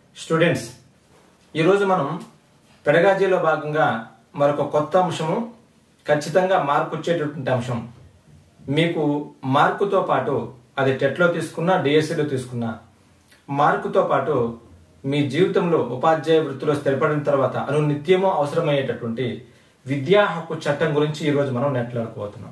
students ఈరోజు మనం పెడగాజీలో భాగంగా మరొక కొత్త అంశము ఖచ్చితంగా మార్పు వచ్చేటటువంటి అంశం మీకు మార్కుతో పాటు అది టెట్లో తీసుకున్నా డిఎస్సిలో తీసుకున్నా మార్కుతో పాటు మీ జీవితంలో ఉపాధ్యాయ వృత్తిలో స్థిరపడిన తర్వాత అను నిత్యము అవసరమయ్యేటటువంటి విద్యా హక్కు చట్టం గురించి ఈరోజు మనం నెట్లాడుకోబోతున్నాం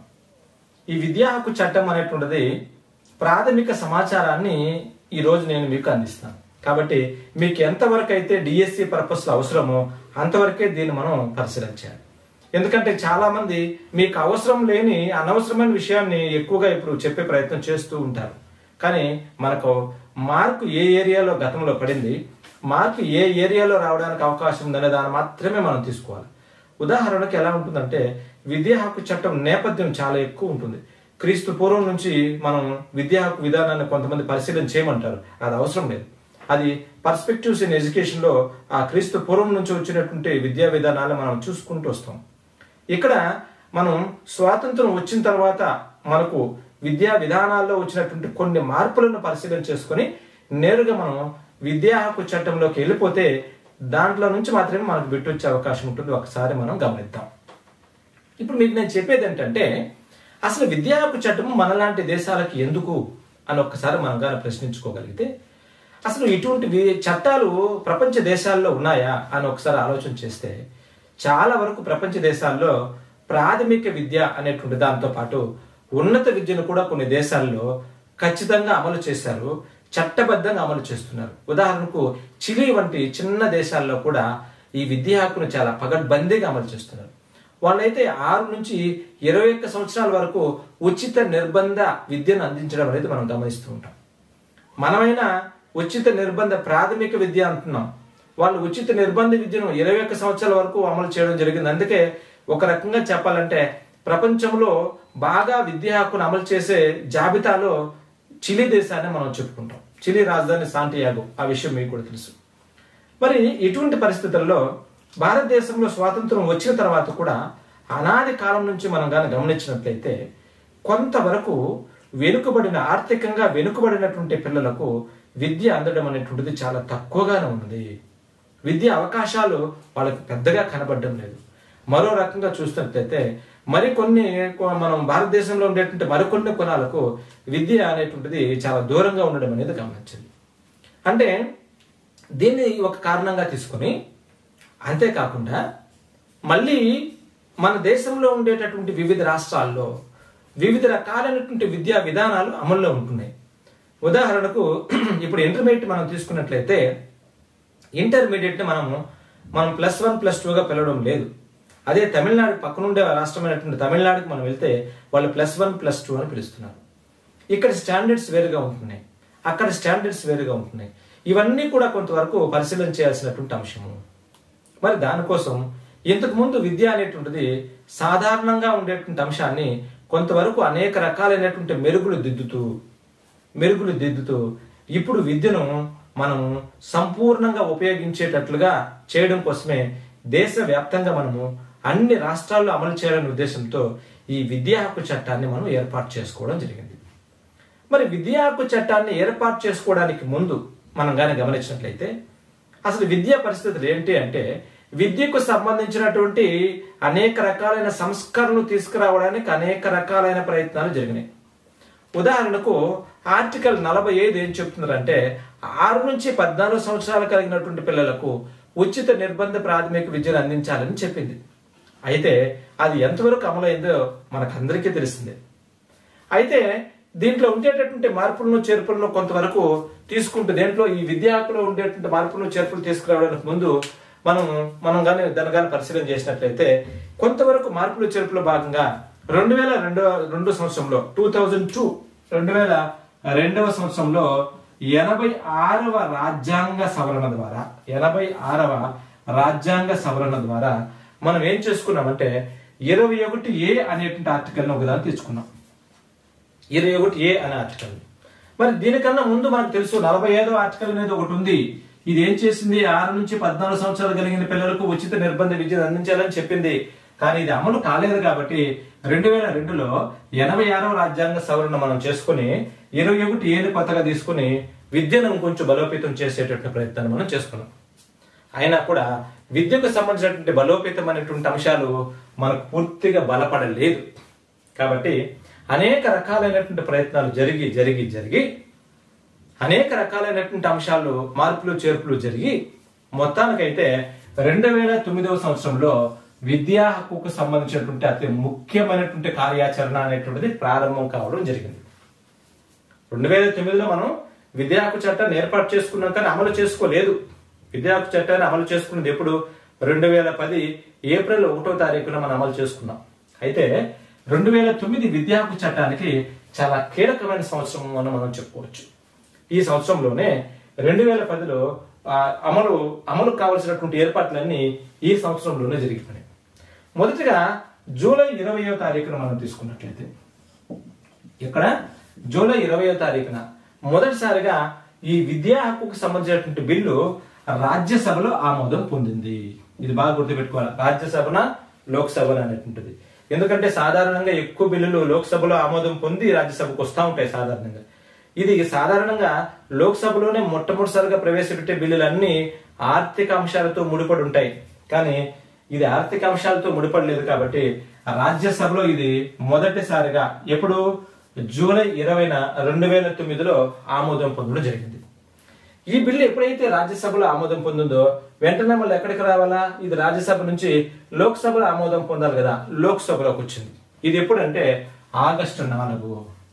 ఈ విద్యా హక్కు చట్టం అనేటువంటిది ప్రాథమిక సమాచారాన్ని ఈ రోజు నేను మీకు అందిస్తాను కాబట్టి మీకు ఎంతవరకు అయితే డిఎస్సి పర్పస్లో అవసరమో అంతవరకే దీన్ని మనం పరిశీలించాలి ఎందుకంటే చాలా మంది మీకు అవసరం లేని అనవసరమైన విషయాన్ని ఎక్కువగా ఇప్పుడు చెప్పే ప్రయత్నం చేస్తూ ఉంటారు కానీ మనకు మార్కు ఏ ఏరియాలో గతంలో పడింది మార్కు ఏ ఏరియాలో రావడానికి అవకాశం ఉందనే దాన్ని మాత్రమే మనం తీసుకోవాలి ఉదాహరణకు ఎలా ఉంటుందంటే విద్యా హక్కు చట్టం నేపథ్యం చాలా ఎక్కువ ఉంటుంది క్రీస్తు పూర్వం నుంచి మనం విద్యా హక్కు విధానాన్ని కొంతమంది పరిశీలన చేయమంటారు అది అవసరం లేదు అది పర్స్పెక్టివ్స్ ఇన్ ఎడ్యుకేషన్ లో ఆ క్రీస్తు పూర్వం నుంచి వచ్చినటువంటి విద్యా విధానాలు మనం చూసుకుంటూ వస్తాం ఇక్కడ మనం స్వాతంత్రం వచ్చిన తర్వాత మనకు విద్యా విధానాల్లో వచ్చినటువంటి కొన్ని మార్పులను పరిశీలన చేసుకొని నేరుగా మనం విద్యా హక్కు చట్టంలోకి వెళ్ళిపోతే దాంట్లో నుంచి మాత్రమే మనకు బిట్టొచ్చే అవకాశం ఉంటుంది ఒకసారి మనం గమనిద్దాం ఇప్పుడు మీకు నేను చెప్పేది ఏంటంటే అసలు విద్యా హక్కు చట్టము మనలాంటి దేశాలకి ఎందుకు అని ఒక్కసారి మనం కానీ ప్రశ్నించుకోగలిగితే అసలు ఇటువంటి వి- చట్టాలు ప్రపంచ దేశాల్లో ఉన్నాయా అని ఒకసారి ఆలోచన చేస్తే చాలా వరకు ప్రపంచ దేశాల్లో ప్రాథమిక విద్య అనేటువంటి దాంతో పాటు ఉన్నత విద్యను కూడా కొన్ని దేశాల్లో ఖచ్చితంగా అమలు చేశారు చట్టబద్ధంగా అమలు చేస్తున్నారు ఉదాహరణకు చిలీ వంటి చిన్న దేశాల్లో కూడా ఈ విద్యా హక్కును చాలా పగడ్బందీగా అమలు చేస్తున్నారు వాళ్ళైతే ఆరు నుంచి ఇరవై ఒక్క సంవత్సరాల వరకు ఉచిత నిర్బంధ విద్యను అందించడం అనేది మనం గమనిస్తూ ఉంటాం మనమైనా ఉచిత నిర్బంధ ప్రాథమిక విద్య అంటున్నాం వాళ్ళు ఉచిత నిర్బంధ విద్యను ఇరవై ఒక్క సంవత్సరాల వరకు అమలు చేయడం జరిగింది అందుకే ఒక రకంగా చెప్పాలంటే ప్రపంచంలో బాగా విద్యా హక్కును అమలు చేసే జాబితాలో చిలీ దేశాన్ని మనం చెప్పుకుంటాం చిలీ రాజధాని సాంటియాగో ఆ విషయం మీకు కూడా తెలుసు మరి ఇటువంటి పరిస్థితుల్లో భారతదేశంలో స్వాతంత్రం వచ్చిన తర్వాత కూడా అనాది కాలం నుంచి మనం కానీ గమనించినట్లయితే కొంతవరకు వెనుకబడిన ఆర్థికంగా వెనుకబడినటువంటి పిల్లలకు విద్య అందడం అనేటువంటిది చాలా తక్కువగానే ఉన్నది విద్య అవకాశాలు వాళ్ళకి పెద్దగా కనబడడం లేదు మరో రకంగా చూసినట్లయితే మరికొన్ని కొ- మనం భారతదేశంలో ఉండేటువంటి మరికొన్ని కులాలకు విద్య అనేటువంటిది చాలా దూరంగా ఉండడం అనేది గమనించింది అంటే దీన్ని ఒక కారణంగా తీసుకొని అంతేకాకుండా మళ్ళీ మన దేశంలో ఉండేటటువంటి వివిధ రాష్ట్రాల్లో వివిధ రకాలైనటువంటి విద్యా విధానాలు అమల్లో ఉంటున్నాయి ఉదాహరణకు ఇప్పుడు ఇంటర్మీడియట్ మనం తీసుకున్నట్లయితే ఇంటర్మీడియట్ని మనము మనం ప్లస్ వన్ ప్లస్ టూగా పిలవడం లేదు అదే తమిళనాడు పక్కనుండే రాష్ట్రమైనటువంటి తమిళనాడుకి మనం వెళ్తే వాళ్ళు ప్లస్ వన్ ప్లస్ టూ అని పిలుస్తున్నారు ఇక్కడ స్టాండర్డ్స్ వేరుగా ఉంటున్నాయి అక్కడ స్టాండర్డ్స్ వేరుగా ఉంటున్నాయి ఇవన్నీ కూడా కొంతవరకు పరిశీలన చేయాల్సినటువంటి అంశము మరి దానికోసం ఇంతకు ముందు విద్య అనేటువంటిది సాధారణంగా ఉండేటువంటి అంశాన్ని కొంతవరకు అనేక రకాలైనటువంటి మెరుగులు దిద్దుతూ మెరుగులు దిద్దుతూ ఇప్పుడు విద్యను మనం సంపూర్ణంగా ఉపయోగించేటట్లుగా చేయడం కోసమే దేశవ్యాప్తంగా మనము అన్ని రాష్ట్రాల్లో అమలు చేయాలనే ఉద్దేశంతో ఈ విద్యా హక్కు చట్టాన్ని మనం ఏర్పాటు చేసుకోవడం జరిగింది మరి విద్యా హక్కు చట్టాన్ని ఏర్పాటు చేసుకోవడానికి ముందు మనం కానీ గమనించినట్లయితే అసలు విద్యా పరిస్థితులు ఏంటి అంటే విద్యకు సంబంధించినటువంటి అనేక రకాలైన సంస్కరణలు తీసుకురావడానికి అనేక రకాలైన ప్రయత్నాలు జరిగినాయి ఉదాహరణకు ఆర్టికల్ నలభై ఐదు ఏం చెప్తున్నారంటే ఆరు నుంచి పద్నాలుగు సంవత్సరాలు కలిగినటువంటి పిల్లలకు ఉచిత నిర్బంధ ప్రాథమిక విద్యను అందించాలని చెప్పింది అయితే అది ఎంతవరకు అమలైందో మనకందరికీ తెలిసిందే అయితే దీంట్లో ఉండేటటువంటి మార్పులను చేర్పులను కొంతవరకు తీసుకుంటూ దేంట్లో ఈ విద్యా హక్కులో ఉండేటువంటి మార్పులను చేర్పులు తీసుకురావడానికి ముందు మనం మనం కానీ దాన్ని కానీ పరిశీలన చేసినట్లయితే కొంతవరకు మార్పులు చేర్పులో భాగంగా రెండు వేల రెండవ రెండు సంవత్సరంలో టూ థౌజండ్ టూ రెండు వేల రెండవ సంవత్సరంలో ఎనభై ఆరవ రాజ్యాంగ సవరణ ద్వారా ఎనభై ఆరవ రాజ్యాంగ సవరణ ద్వారా మనం ఏం చేసుకున్నామంటే ఇరవై ఒకటి ఏ అనేటువంటి ఆర్టికల్ని ఒకదాన్ని తెచ్చుకున్నాం ఇరవై ఒకటి ఏ అనే ఆర్టికల్ మరి దీనికన్నా ముందు మనకు తెలుసు నలభై ఐదో ఆర్టికల్ అనేది ఒకటి ఉంది ఇది ఏం చేసింది ఆరు నుంచి పద్నాలుగు సంవత్సరాలు కలిగిన పిల్లలకు ఉచిత నిర్బంధ విద్యను అందించాలని చెప్పింది కానీ ఇది అమలు కాలేదు కాబట్టి రెండు వేల రెండులో ఎనభై ఆరవ రాజ్యాంగ సవరణ మనం చేసుకుని ఇరవై ఒకటి ఏడు కొత్తగా తీసుకుని విద్యను కొంచెం బలోపేతం చేసేటటువంటి ప్రయత్నాన్ని మనం చేసుకున్నాం అయినా కూడా విద్యకు సంబంధించినటువంటి బలోపేతమైనటువంటి అంశాలు మనకు పూర్తిగా బలపడలేదు కాబట్టి అనేక రకాలైనటువంటి ప్రయత్నాలు జరిగి జరిగి జరిగి అనేక రకాలైనటువంటి అంశాలు మార్పులు చేర్పులు జరిగి మొత్తానికైతే రెండు వేల తొమ్మిదవ సంవత్సరంలో విద్యా హక్కుకు సంబంధించినటువంటి అతి ముఖ్యమైనటువంటి కార్యాచరణ అనేటువంటిది ప్రారంభం కావడం జరిగింది రెండు వేల తొమ్మిదిలో మనం విద్యా హక్కు చట్టాన్ని ఏర్పాటు చేసుకున్నాం కానీ అమలు చేసుకోలేదు విద్యా హక్కు చట్టాన్ని అమలు చేసుకున్నది ఎప్పుడు రెండు వేల పది ఏప్రిల్ ఒకటో తారీఖున మనం అమలు చేసుకున్నాం అయితే రెండు వేల తొమ్మిది విద్యా హక్కు చట్టానికి చాలా కీలకమైన సంవత్సరం అని మనం చెప్పుకోవచ్చు ఈ సంవత్సరంలోనే రెండు వేల పదిలో ఆ, అమలు అమలు కావలసినటువంటి ఏర్పాట్లన్నీ ఈ సంవత్సరంలోనే జరిగిపోయాయి మొదటిగా జూలై ఇరవయో తారీఖున మనం తీసుకున్నట్లయితే ఇక్కడ జూలై ఇరవయో తారీఖున మొదటిసారిగా ఈ విద్యా హక్కుకు సంబంధించినటువంటి బిల్లు రాజ్యసభలో ఆమోదం పొందింది ఇది బాగా గుర్తుపెట్టుకోవాలి రాజ్యసభన లోక్సభన అనేటువంటిది ఎందుకంటే సాధారణంగా ఎక్కువ బిల్లులు లోక్సభలో ఆమోదం పొంది రాజ్యసభకు వస్తూ ఉంటాయి సాధారణంగా ఇది సాధారణంగా లోక్సభలోనే మొట్టమొదటిసారిగా ప్రవేశపెట్టే బిల్లులన్నీ ఆర్థిక అంశాలతో ముడిపడి ఉంటాయి కానీ ఇది ఆర్థిక అంశాలతో ముడిపడలేదు కాబట్టి రాజ్యసభలో ఇది మొదటిసారిగా ఎప్పుడు జూలై ఇరవైన రెండు వేల తొమ్మిదిలో ఆమోదం పొందడం జరిగింది ఈ బిల్లు ఎప్పుడైతే రాజ్యసభలో ఆమోదం పొందిందో వెంటనే మళ్ళీ ఎక్కడికి రావాలా ఇది రాజ్యసభ నుంచి లోక్సభలో ఆమోదం పొందాలి కదా లోక్సభలోకి వచ్చింది ఇది ఎప్పుడంటే ఆగస్టు నాలుగు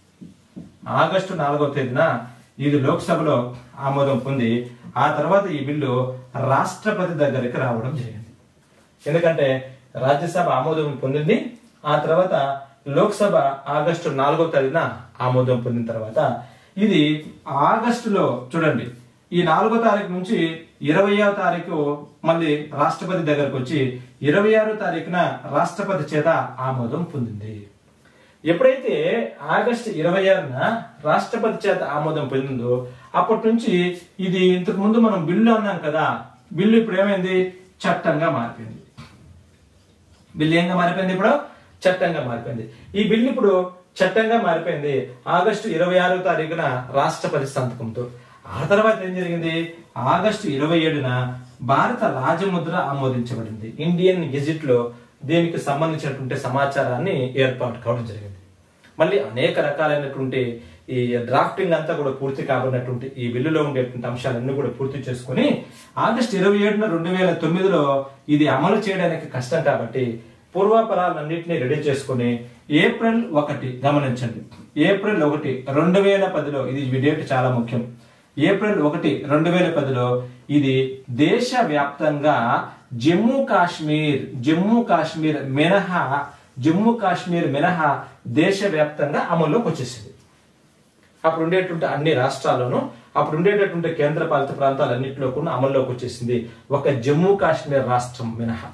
ఆగస్టు నాలుగవ తేదీన ఇది లోక్సభలో ఆమోదం పొంది ఆ తర్వాత ఈ బిల్లు రాష్ట్రపతి దగ్గరికి రావడం జరిగింది ఎందుకంటే రాజ్యసభ ఆమోదం పొందింది ఆ తర్వాత లోక్సభ ఆగస్టు నాలుగవ తేదీన ఆమోదం పొందిన తర్వాత ఇది ఆగస్టులో చూడండి ఈ నాలుగో తారీఖు నుంచి ఇరవయో తారీఖు మళ్ళీ రాష్ట్రపతి దగ్గరకు వచ్చి ఇరవై ఆరో తారీఖున రాష్ట్రపతి చేత ఆమోదం పొందింది ఎప్పుడైతే ఆగస్టు ఇరవై ఆరున రాష్ట్రపతి చేత ఆమోదం పొందిందో అప్పటి నుంచి ఇది ఇంతకు ముందు మనం బిల్లు అన్నాం కదా బిల్లు ఇప్పుడు ఏమైంది చట్టంగా మారిపోయింది బిల్లు ఏంగా మారిపోయింది ఇప్పుడు చట్టంగా మారిపోయింది ఈ బిల్లు ఇప్పుడు చట్టంగా మారిపోయింది ఆగస్టు ఇరవై ఆరో తారీఖున రాష్ట్రపతి సంతకంతో ఆ తర్వాత ఏం జరిగింది ఆగస్టు ఇరవై ఏడున భారత రాజముద్ర ఆమోదించబడింది ఇండియన్ గెజిట్ లో దీనికి సంబంధించినటువంటి సమాచారాన్ని ఏర్పాటు కావడం జరిగింది మళ్ళీ అనేక రకాలైనటువంటి ఈ డ్రాఫ్టింగ్ అంతా కూడా పూర్తి కాబడినటువంటి ఈ బిల్లులో ఉండేటువంటి అంశాలన్నీ కూడా పూర్తి చేసుకుని ఆగస్టు ఇరవై ఏడున రెండు వేల తొమ్మిదిలో ఇది అమలు చేయడానికి కష్టం కాబట్టి పూర్వాపరాలన్నింటినీ రెడీ చేసుకుని ఏప్రిల్ ఒకటి గమనించండి ఏప్రిల్ ఒకటి రెండు వేల పదిలో ఇది డేట్ చాలా ముఖ్యం ఏప్రిల్ ఒకటి రెండు వేల పదిలో ఇది దేశ వ్యాప్తంగా జమ్మూ కాశ్మీర్ జమ్మూ కాశ్మీర్ మినహా జమ్మూ కాశ్మీర్ మినహా దేశవ్యాప్తంగా అమల్లోకి వచ్చేసింది అప్పుడు ఉండేటువంటి అన్ని రాష్ట్రాల్లోనూ అప్పుడు ఉండేటటువంటి కేంద్ర పాలిత ప్రాంతాలన్నింటిలో కూడా అమల్లోకి వచ్చేసింది ఒక జమ్మూ కాశ్మీర్ రాష్ట్రం మినహా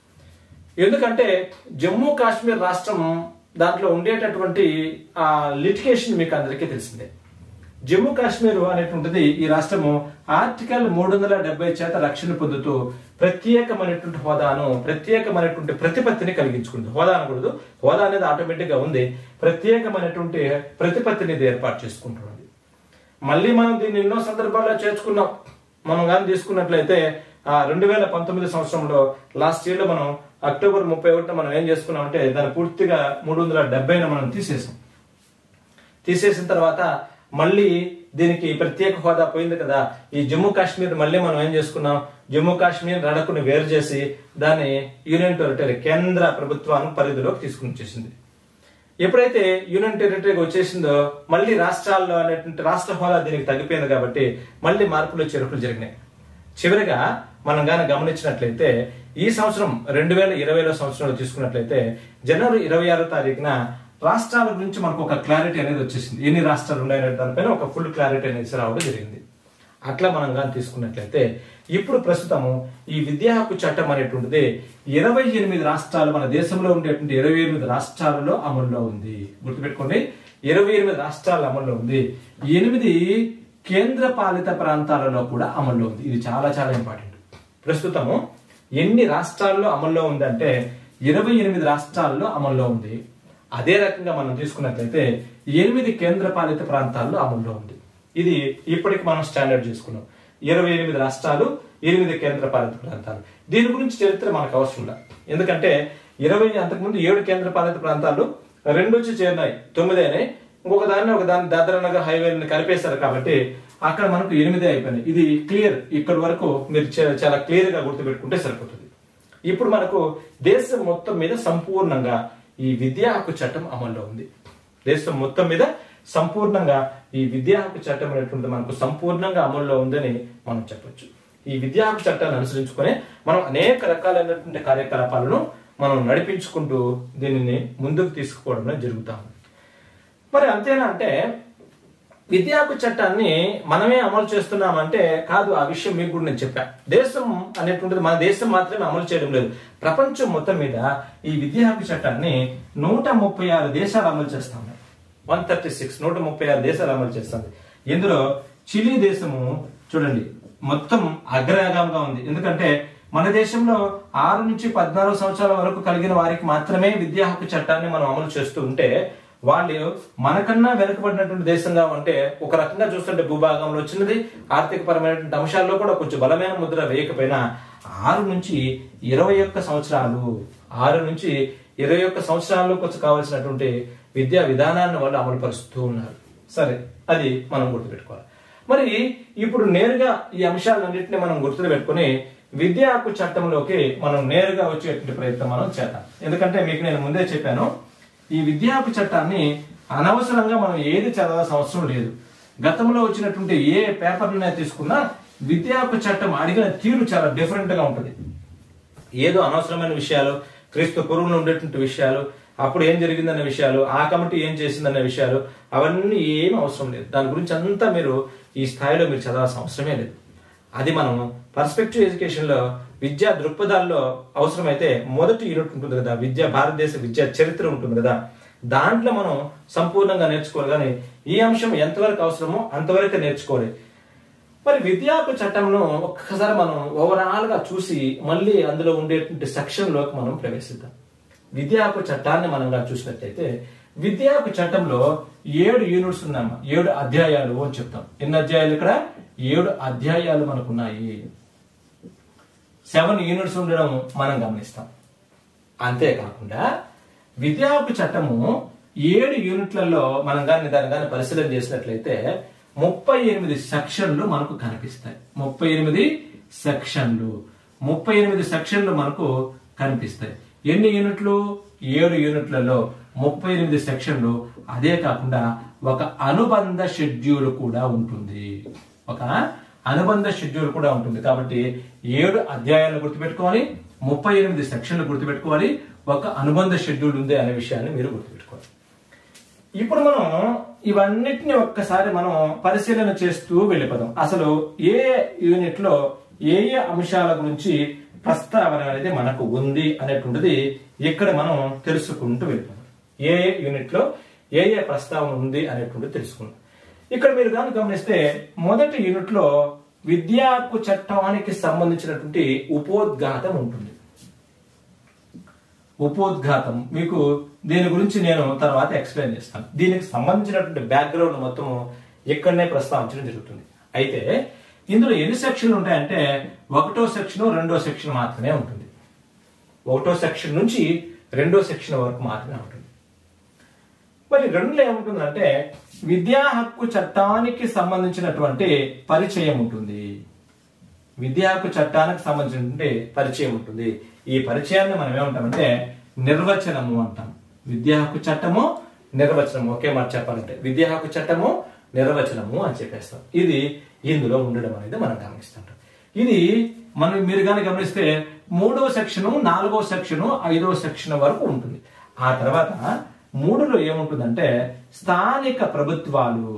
ఎందుకంటే జమ్మూ కాశ్మీర్ రాష్ట్రం దాంట్లో ఉండేటటువంటి ఆ లిటిగేషన్ మీకు అందరికీ తెలిసిందే జమ్మూ కాశ్మీర్ అనేటువంటిది ఈ రాష్ట్రము ఆర్టికల్ మూడు వందల డెబ్బై చేత రక్షణ పొందుతూ ప్రత్యేకమైనటువంటి హోదాను ప్రత్యేకమైనటువంటి ప్రతిపత్తిని కలిగించుకుంది హోదా అనకూడదు హోదా అనేది ఆటోమేటిక్ గా ఉంది ప్రత్యేకమైనటువంటి ప్రతిపత్తిని ఇది ఏర్పాటు చేసుకుంటున్నది మళ్ళీ మనం దీన్ని ఎన్నో సందర్భాల్లో చేర్చుకున్నాం మనం కానీ తీసుకున్నట్లయితే ఆ రెండు వేల పంతొమ్మిది సంవత్సరంలో లాస్ట్ ఇయర్ లో మనం అక్టోబర్ ముప్పై ఒకటిన మనం ఏం చేసుకున్నాం అంటే దాన్ని పూర్తిగా మూడు వందల డెబ్బైన మనం తీసేసాం తీసేసిన తర్వాత మళ్ళీ దీనికి ప్రత్యేక హోదా పోయింది కదా ఈ జమ్మూ కాశ్మీర్ మళ్ళీ మనం ఏం చేసుకున్నాం జమ్మూ కాశ్మీర్ లడఖ్ను వేరు చేసి దాన్ని యూనియన్ టెరిటరీ కేంద్ర ప్రభుత్వాన్ని పరిధిలోకి తీసుకుని వచ్చేసింది ఎప్పుడైతే యూనియన్ టెరిటరీకి వచ్చేసిందో మళ్ళీ రాష్ట్రాల్లో అనేటువంటి రాష్ట్ర హోదా దీనికి తగ్గిపోయింది కాబట్టి మళ్ళీ మార్పులు చేర్పులు జరిగినాయి చివరిగా మనం గాని గమనించినట్లయితే ఈ సంవత్సరం రెండు వేల ఇరవైలో సంవత్సరంలో తీసుకున్నట్లయితే జనవరి ఇరవై ఆరో తారీఖున రాష్ట్రాల గురించి మనకు ఒక క్లారిటీ అనేది వచ్చేసింది ఎన్ని రాష్ట్రాలు ఉన్నాయనే దానిపైన ఒక ఫుల్ క్లారిటీ అనేది రావడం జరిగింది అట్లా మనం కానీ తీసుకున్నట్లయితే ఇప్పుడు ప్రస్తుతము ఈ విద్యా హక్కు చట్టం అనేటువంటిది ఇరవై ఎనిమిది రాష్ట్రాలు మన దేశంలో ఉండేటువంటి ఇరవై ఎనిమిది రాష్ట్రాలలో అమల్లో ఉంది గుర్తుపెట్టుకోండి ఇరవై ఎనిమిది రాష్ట్రాలు అమల్లో ఉంది ఎనిమిది కేంద్ర పాలిత ప్రాంతాలలో కూడా అమల్లో ఉంది ఇది చాలా చాలా ఇంపార్టెంట్ ప్రస్తుతము ఎన్ని రాష్ట్రాల్లో అమల్లో ఉందంటే ఇరవై ఎనిమిది రాష్ట్రాల్లో అమల్లో ఉంది అదే రకంగా మనం తీసుకున్నట్లయితే ఎనిమిది కేంద్ర పాలిత ప్రాంతాల్లో అమల్లో ఉంది ఇది ఇప్పటికి మనం స్టాండర్డ్ చేసుకున్నాం ఇరవై ఎనిమిది రాష్ట్రాలు ఎనిమిది కేంద్ర పాలిత ప్రాంతాలు దీని గురించి చరిత్ర మనకు అవసరం లేదు ఎందుకంటే ఇరవై అంతకుముందు ఏడు కేంద్ర పాలిత ప్రాంతాలు రెండు వచ్చి చేరినాయి తొమ్మిది అయినాయి ఇంకొక దాన్ని ఒక దాన్ని దాదరా నగర్ హైవేని కలిపేశారు కాబట్టి అక్కడ మనకు ఎనిమిది అయిపోయినాయి ఇది క్లియర్ ఇక్కడి వరకు మీరు చా- చాలా క్లియర్ గా గుర్తుపెట్టుకుంటే సరిపోతుంది ఇప్పుడు మనకు దేశం మొత్తం మీద సంపూర్ణంగా ఈ విద్యా హక్కు చట్టం అమల్లో ఉంది దేశం మొత్తం మీద సంపూర్ణంగా ఈ విద్యా హక్కు చట్టం అనేటువంటిది మనకు సంపూర్ణంగా అమల్లో ఉందని మనం చెప్పొచ్చు ఈ విద్యా హక్కు చట్టాన్ని అనుసరించుకొని మనం అనేక రకాలైనటువంటి కార్యకలాపాలను మనం నడిపించుకుంటూ దీనిని ముందుకు తీసుకుపోవడం జరుగుతా ఉంది మరి అంతేనా అంటే విద్యా హక్కు చట్టాన్ని మనమే అమలు చేస్తున్నామంటే కాదు ఆ విషయం మీకు కూడా నేను చెప్పా దేశం అనేటువంటిది మన దేశం మాత్రమే అమలు చేయడం లేదు ప్రపంచం మొత్తం మీద ఈ విద్యా హక్కు చట్టాన్ని నూట ముప్పై ఆరు దేశాలు అమలు చేస్తా ఉన్నాయి వన్ థర్టీ సిక్స్ నూట ముప్పై ఆరు దేశాలు అమలు చేస్తుంది ఇందులో చిలీ దేశము చూడండి మొత్తం అగ్రగామంగా ఉంది ఎందుకంటే మన దేశంలో ఆరు నుంచి పద్నాలుగు సంవత్సరాల వరకు కలిగిన వారికి మాత్రమే విద్యా హక్కు చట్టాన్ని మనం అమలు చేస్తూ ఉంటే వాళ్ళు మనకన్నా వెనుకబడినటువంటి దేశంగా ఉంటే ఒక రకంగా చూస్తుంటే భూభాగంలో చిన్నది ఆర్థిక పరమైనటువంటి అంశాల్లో కూడా కొంచెం బలమైన ముద్ర వేయకపోయినా ఆరు నుంచి ఇరవై ఒక్క సంవత్సరాలు ఆరు నుంచి ఇరవై ఒక్క సంవత్సరాల్లో కొంచెం కావాల్సినటువంటి విద్యా విధానాన్ని వాళ్ళు అమలు పరుస్తూ ఉన్నారు సరే అది మనం గుర్తుపెట్టుకోవాలి మరి ఇప్పుడు నేరుగా ఈ అంశాలన్నింటినీ మనం గుర్తులు పెట్టుకుని విద్యా హక్కు చట్టంలోకి మనం నేరుగా వచ్చేటువంటి ప్రయత్నం మనం చేద్దాం ఎందుకంటే మీకు నేను ముందే చెప్పాను ఈ విద్యా హక్కు చట్టాన్ని అనవసరంగా మనం ఏది చదవాల్సిన అవసరం లేదు గతంలో వచ్చినటువంటి ఏ పేపర్లనే తీసుకున్నా విద్యా హక్కు చట్టం అడిగిన తీరు చాలా డిఫరెంట్ గా ఉంటుంది ఏదో అనవసరమైన విషయాలు క్రీస్తు పూర్వంలో ఉండేటువంటి విషయాలు అప్పుడు ఏం జరిగిందన్న విషయాలు ఆ కమిటీ ఏం చేసిందన్న విషయాలు అవన్నీ ఏం అవసరం లేదు దాని గురించి అంతా మీరు ఈ స్థాయిలో మీరు చదవాల్సిన అవసరమే లేదు అది మనం పర్స్పెక్టివ్ ఎడ్యుకేషన్ లో విద్యా దృక్పథాల్లో అవసరమైతే మొదటి యూనిట్ ఉంటుంది కదా విద్యా భారతదేశ విద్యా చరిత్ర ఉంటుంది కదా దాంట్లో మనం సంపూర్ణంగా నేర్చుకోవాలి కానీ ఈ అంశం ఎంతవరకు అవసరమో అంతవరకు నేర్చుకోవాలి మరి విద్యాకు చట్టంను ఒక్కసారి మనం ఓవరాల్ గా చూసి మళ్ళీ అందులో ఉండేటువంటి సెక్షన్ లోకి మనం ప్రవేశిద్దాం విద్యాకు చట్టాన్ని మనం గా చూసినట్లయితే విద్యాకు చట్టంలో ఏడు యూనిట్స్ ఉన్నాయమ్మా ఏడు అధ్యాయాలు అని చెప్తాం ఎన్ని అధ్యాయాలు ఇక్కడ ఏడు అధ్యాయాలు మనకున్నాయి సెవెన్ యూనిట్స్ ఉండడం మనం గమనిస్తాం అంతేకాకుండా విద్యాకు చట్టము ఏడు యూనిట్లలో మనం కానీ దాని కానీ పరిశీలన చేసినట్లయితే ముప్పై ఎనిమిది సెక్షన్లు మనకు కనిపిస్తాయి ముప్పై ఎనిమిది సెక్షన్లు ముప్పై ఎనిమిది సెక్షన్లు మనకు కనిపిస్తాయి ఎన్ని యూనిట్లు ఏడు యూనిట్లలో ముప్పై ఎనిమిది సెక్షన్లు అదే కాకుండా ఒక అనుబంధ షెడ్యూల్ కూడా ఉంటుంది ఒక అనుబంధ షెడ్యూల్ కూడా ఉంటుంది కాబట్టి ఏడు అధ్యాయాలను గుర్తుపెట్టుకోవాలి ముప్పై ఎనిమిది సెక్షన్లు గుర్తుపెట్టుకోవాలి ఒక అనుబంధ షెడ్యూల్ ఉంది అనే విషయాన్ని మీరు గుర్తుపెట్టుకోవాలి ఇప్పుడు మనం ఇవన్నిటిని ఒక్కసారి మనం పరిశీలన చేస్తూ వెళ్ళిపోదాం అసలు ఏ యూనిట్ లో ఏ ఏ అంశాల గురించి ప్రస్తావన అనేది మనకు ఉంది అనేటువంటిది ఇక్కడ మనం తెలుసుకుంటూ వెళ్ళిపోదాం ఏ ఏ యూనిట్ లో ఏ ఏ ప్రస్తావన ఉంది అనేటువంటిది తెలుసుకుందాం ఇక్కడ మీరు కానీ గమనిస్తే మొదటి యూనిట్ లో విద్యా హక్కు చట్టానికి సంబంధించినటువంటి ఉపోద్ఘాతం ఉంటుంది ఉపోద్ఘాతం మీకు దీని గురించి నేను తర్వాత ఎక్స్ప్లెయిన్ చేస్తాను దీనికి సంబంధించినటువంటి బ్యాక్గ్రౌండ్ మొత్తం ఇక్కడనే ప్రస్తావించడం జరుగుతుంది అయితే ఇందులో ఎన్ని సెక్షన్లు ఉంటాయంటే ఒకటో సెక్షన్ రెండో సెక్షన్ మాత్రమే ఉంటుంది ఒకటో సెక్షన్ నుంచి రెండో సెక్షన్ వరకు మాత్రమే ఉంటుంది మరి రెండులో ఏముంటుందంటే విద్యా హక్కు చట్టానికి సంబంధించినటువంటి పరిచయం ఉంటుంది విద్యా హక్కు చట్టానికి సంబంధించినటువంటి పరిచయం ఉంటుంది ఈ పరిచయాన్ని మనం ఏమంటామంటే నిర్వచనము అంటాం విద్యా హక్కు చట్టము నిర్వచనము ఒకే మాట చెప్పాలంటే విద్యా హక్కు చట్టము నిర్వచనము అని చెప్పేస్తాం ఇది ఇందులో ఉండడం అనేది మనం గమనిస్తుంటాం ఇది మనం మీరు కానీ గమనిస్తే మూడవ సెక్షను నాలుగో సెక్షను ఐదవ సెక్షన్ వరకు ఉంటుంది ఆ తర్వాత మూడులో ఏముంటుందంటే స్థానిక ప్రభుత్వాలు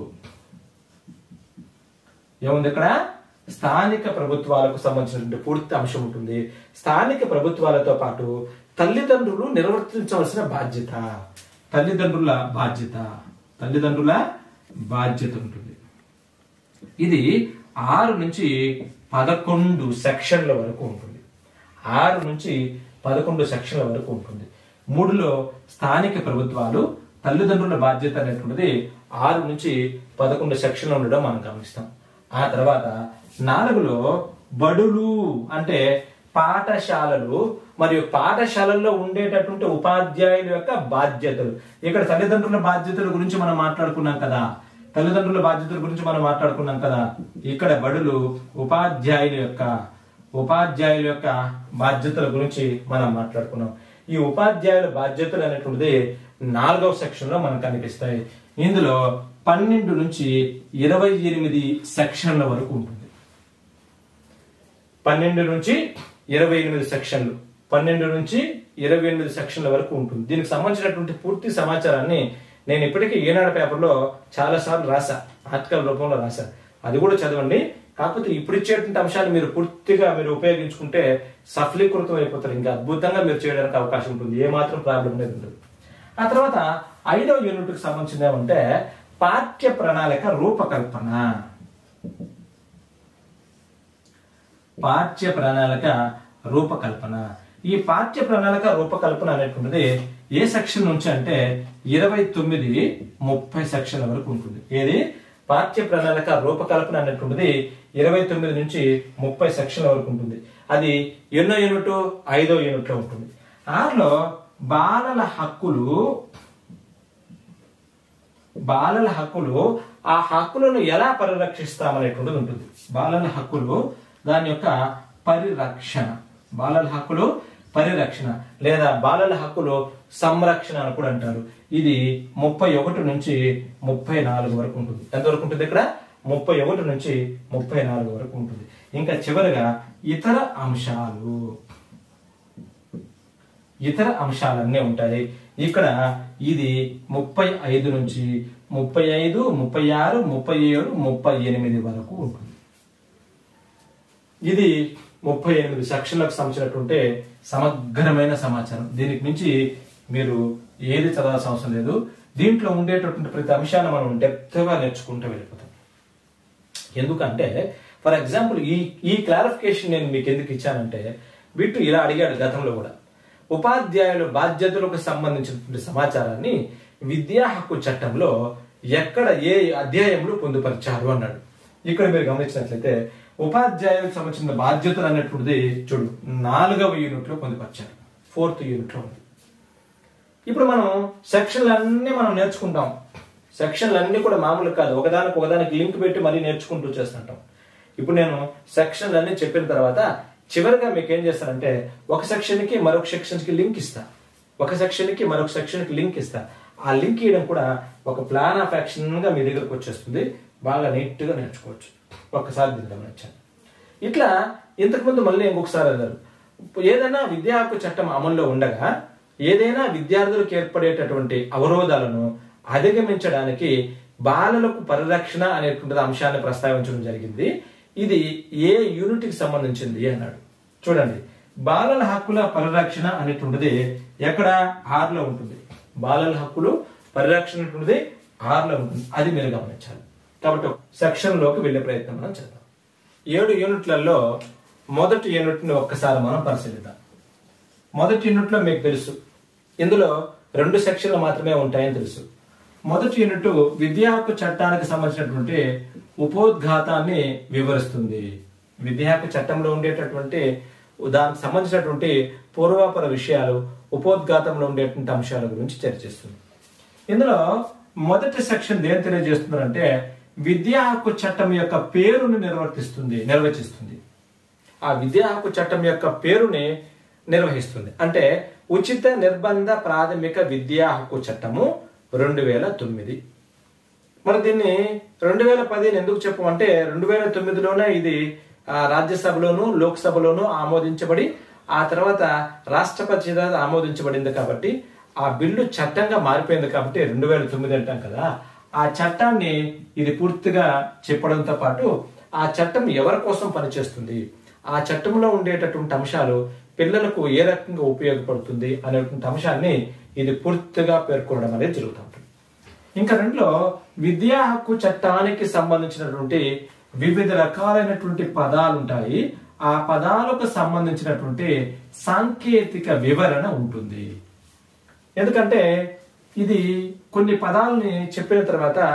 ఏముంది ఇక్కడ స్థానిక ప్రభుత్వాలకు సంబంధించినటువంటి పూర్తి అంశం ఉంటుంది స్థానిక ప్రభుత్వాలతో పాటు తల్లిదండ్రులు నిర్వర్తించవలసిన బాధ్యత తల్లిదండ్రుల బాధ్యత తల్లిదండ్రుల బాధ్యత ఉంటుంది ఇది ఆరు నుంచి పదకొండు సెక్షన్ల వరకు ఉంటుంది ఆరు నుంచి పదకొండు సెక్షన్ల వరకు ఉంటుంది మూడులో స్థానిక ప్రభుత్వాలు తల్లిదండ్రుల బాధ్యత అనేటువంటిది ఆరు నుంచి పదకొండు సెక్షన్లు ఉండడం మనం గమనిస్తాం ఆ తర్వాత నాలుగులో బడులు అంటే పాఠశాలలు మరియు పాఠశాలల్లో ఉండేటటువంటి ఉపాధ్యాయుల యొక్క బాధ్యతలు ఇక్కడ తల్లిదండ్రుల బాధ్యతల గురించి మనం మాట్లాడుకున్నాం కదా తల్లిదండ్రుల బాధ్యతల గురించి మనం మాట్లాడుకున్నాం కదా ఇక్కడ బడులు ఉపాధ్యాయుల యొక్క ఉపాధ్యాయుల యొక్క బాధ్యతల గురించి మనం మాట్లాడుకున్నాం ఈ ఉపాధ్యాయుల బాధ్యతలు అనేటువంటిది నాలుగవ సెక్షన్ లో మనకు కనిపిస్తాయి ఇందులో పన్నెండు నుంచి ఇరవై ఎనిమిది సెక్షన్ల వరకు ఉంటుంది పన్నెండు నుంచి ఇరవై ఎనిమిది సెక్షన్లు పన్నెండు నుంచి ఇరవై ఎనిమిది సెక్షన్ల వరకు ఉంటుంది దీనికి సంబంధించినటువంటి పూర్తి సమాచారాన్ని నేను ఇప్పటికీ ఈనాడు పేపర్లో చాలా సార్లు రాసా ఆర్టికల్ రూపంలో రాసా అది కూడా చదవండి కాకపోతే ఇప్పుడు ఇచ్చేటువంటి అంశాలు మీరు పూర్తిగా మీరు ఉపయోగించుకుంటే సఫలీకృతం అయిపోతారు ఇంకా అద్భుతంగా మీరు చేయడానికి అవకాశం ఉంటుంది ఏ మాత్రం ప్రాబ్లం లేదు ఉండదు ఆ తర్వాత ఐదవ యూనిట్ కి సంబంధించింది ఏమంటే పాఠ్య ప్రణాళిక రూపకల్పన పాఠ్య ప్రణాళిక రూపకల్పన ఈ పాఠ్య ప్రణాళిక రూపకల్పన అనేటువంటిది ఏ సెక్షన్ నుంచి అంటే ఇరవై తొమ్మిది ముప్పై సెక్షన్ల వరకు ఉంటుంది ఏది పాఠ్య ప్రణాళిక రూపకల్పన అనేటువంటిది ఇరవై తొమ్మిది నుంచి ముప్పై సెక్షన్ల వరకు ఉంటుంది అది ఎన్నో యూనిట్ ఐదో యూనిట్ లో ఉంటుంది ఆరులో బాలల హక్కులు బాలల హక్కులు ఆ హక్కులను ఎలా పరిరక్షిస్తామనేటువంటిది ఉంటుంది బాలల హక్కులు దాని యొక్క పరిరక్షణ బాలల హక్కులు పరిరక్షణ లేదా బాలల హక్కులు సంరక్షణ అని కూడా అంటారు ఇది ముప్పై ఒకటి నుంచి ముప్పై నాలుగు వరకు ఉంటుంది ఎంతవరకు ఉంటుంది ఇక్కడ ముప్పై ఒకటి నుంచి ముప్పై నాలుగు వరకు ఉంటుంది ఇంకా చివరిగా ఇతర అంశాలు ఇతర అంశాలన్నీ ఉంటాయి ఇక్కడ ఇది ముప్పై ఐదు నుంచి ముప్పై ఐదు ముప్పై ఆరు ముప్పై ఏడు ముప్పై ఎనిమిది వరకు ఉంటుంది ఇది ముప్పై ఎనిమిది సెక్షన్లకు సంబంధించినటువంటి సమగ్రమైన సమాచారం దీనికి మించి మీరు ఏది చదవాల్సిన అవసరం లేదు దీంట్లో ఉండేటటువంటి ప్రతి అంశాన్ని మనం డెప్త్ గా నేర్చుకుంటూ వెళ్ళిపోతాం ఎందుకంటే ఫర్ ఎగ్జాంపుల్ ఈ ఈ క్లారిఫికేషన్ నేను మీకు ఎందుకు ఇచ్చానంటే బిట్టు ఇలా అడిగాడు గతంలో కూడా ఉపాధ్యాయుల బాధ్యతలకు సంబంధించినటువంటి సమాచారాన్ని విద్యా హక్కు చట్టంలో ఎక్కడ ఏ అధ్యాయంలో పొందుపరిచారు అన్నాడు ఇక్కడ మీరు గమనించినట్లయితే ఉపాధ్యాయులకు సంబంధించిన బాధ్యతలు అనేటువంటిది చూడు నాలుగవ యూనిట్ లో పొందుపరిచారు ఫోర్త్ యూనిట్ లో ఉంది ఇప్పుడు మనం సెక్షన్లు అన్ని మనం నేర్చుకుంటాం సెక్షన్లు అన్ని కూడా మామూలు కాదు ఒకదానికి ఒకదానికి లింక్ పెట్టి మరీ నేర్చుకుంటూ చేస్తుంటాం ఇప్పుడు నేను సెక్షన్లు అన్ని చెప్పిన తర్వాత చివరిగా మీకు ఏం చేస్తానంటే ఒక సెక్షన్ కి మరొక సెక్షన్ కి లింక్ ఇస్తా ఒక సెక్షన్ కి మరొక సెక్షన్ కి లింక్ ఇస్తా ఆ లింక్ ఇవ్వడం కూడా ఒక ప్లాన్ ఆఫ్ యాక్షన్ గా మీ దగ్గరకు వచ్చేస్తుంది బాగా నీట్ గా నేర్చుకోవచ్చు ఒక్కసారి దీన్ని గమనించాను ఇట్లా ఇంతకుముందు మళ్ళీ ఇంకొకసారి అన్నారు ఏదైనా విద్యా హక్కు చట్టం అమల్లో ఉండగా ఏదైనా విద్యార్థులకు ఏర్పడేటటువంటి అవరోధాలను అధిగమించడానికి బాలలకు పరిరక్షణ అనేటువంటి అంశాన్ని ప్రస్తావించడం జరిగింది ఇది ఏ యూనిట్ కి సంబంధించింది అన్నాడు చూడండి బాలల హక్కుల పరిరక్షణ అనేటువంటిది ఎక్కడ ఆరులో ఉంటుంది బాలల హక్కులు పరిరక్షణ అనేటువంటిది ఆరులో ఉంటుంది అది మీరు గమనించాలి కాబట్టి సెక్షన్ లోకి వెళ్లే ప్రయత్నం మనం చేద్దాం ఏడు యూనిట్లలో మొదటి యూనిట్ ని ఒక్కసారి మనం పరిశీలిద్దాం మొదటి యూనిట్ లో మీకు తెలుసు ఇందులో రెండు సెక్షన్లు మాత్రమే ఉంటాయని తెలుసు మొదటి యూనిట్ విద్యా హక్కు చట్టానికి సంబంధించినటువంటి ఉపోద్ఘాతాన్ని వివరిస్తుంది విద్యా హక్కు చట్టంలో ఉండేటటువంటి దానికి సంబంధించినటువంటి పూర్వాపర విషయాలు ఉపోద్ఘాతంలో ఉండేటువంటి అంశాల గురించి చర్చిస్తుంది ఇందులో మొదటి సెక్షన్ దేని తెలియజేస్తుందంటే విద్యా హక్కు చట్టం యొక్క పేరుని నిర్వర్తిస్తుంది నిర్వచిస్తుంది ఆ విద్యా హక్కు చట్టం యొక్క పేరుని నిర్వహిస్తుంది అంటే ఉచిత నిర్బంధ ప్రాథమిక విద్యా హక్కు చట్టము రెండు వేల తొమ్మిది మరి దీన్ని రెండు వేల పదిని ఎందుకు చెప్పమంటే రెండు వేల తొమ్మిదిలోనే ఇది ఆ, రాజ్యసభలోను లోక్సభలోను ఆమోదించబడి ఆ తర్వాత రాష్ట్రపతి చేత ఆమోదించబడింది కాబట్టి ఆ బిల్లు చట్టంగా మారిపోయింది కాబట్టి రెండు వేల తొమ్మిది అంటాం కదా ఆ చట్టాన్ని ఇది పూర్తిగా చెప్పడంతో పాటు ఆ చట్టం ఎవరి కోసం పనిచేస్తుంది ఆ చట్టంలో ఉండేటటువంటి అంశాలు పిల్లలకు ఏ రకంగా ఉపయోగపడుతుంది అనేటువంటి అంశాన్ని ఇది పూర్తిగా పేర్కొనడం అనేది జరుగుతూ ఉంటుంది ఇంకా రెండులో విద్యా హక్కు చట్టానికి సంబంధించినటువంటి వివిధ రకాలైనటువంటి పదాలు ఉంటాయి ఆ పదాలకు సంబంధించినటువంటి సాంకేతిక వివరణ ఉంటుంది ఎందుకంటే ఇది కొన్ని పదాలని చెప్పిన తర్వాత